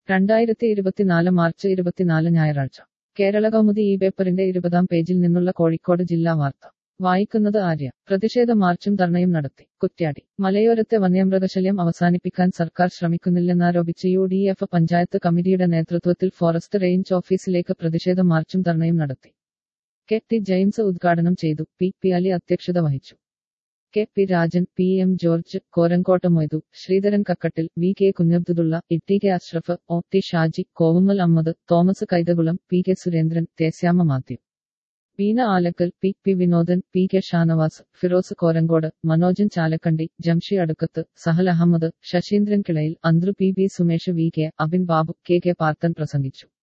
രണ്ടായിരത്തി ഇരുപത്തിനാല് മാർച്ച് ഇരുപത്തിനാല് ഞായറാഴ്ച കേരള കൗമുദി ഈ പേപ്പറിന്റെ ഇരുപതാം പേജിൽ നിന്നുള്ള കോഴിക്കോട് ജില്ലാ വാർത്ത വായിക്കുന്നത് ആര്യ പ്രതിഷേധ മാർച്ചും ധർണയും നടത്തി കുറ്റ്യാടി മലയോരത്തെ വന്യമൃഗശല്യം അവസാനിപ്പിക്കാൻ സർക്കാർ ശ്രമിക്കുന്നില്ലെന്നാരോപിച്ച് യു ഡി എഫ് പഞ്ചായത്ത് കമ്മിറ്റിയുടെ നേതൃത്വത്തിൽ ഫോറസ്റ്റ് റേഞ്ച് ഓഫീസിലേക്ക് പ്രതിഷേധ മാർച്ചും ധർണയും നടത്തി കെ ടി ജെയിംസ് ഉദ്ഘാടനം ചെയ്തു പി പി അലി അധ്യക്ഷത വഹിച്ചു K P Rajan P M George Korangott Moidu Sreedharan Kakkattil V K Kunhabdulla Itty K Ashraf O T Shaji Kovummal Ahammed Thomas Kaithakulam P K Surendran Thesyama Mathew Beena Alakkal P P Vinodan P K Shanavas Firoz Korangod Manojan Chalakkandi Jamshi Adukkath Sahal Ahammed Sasheendran Kilayil Anthru P B Sumesh V K Abin Babu K K Parthan പ്രസംഗിച്ചു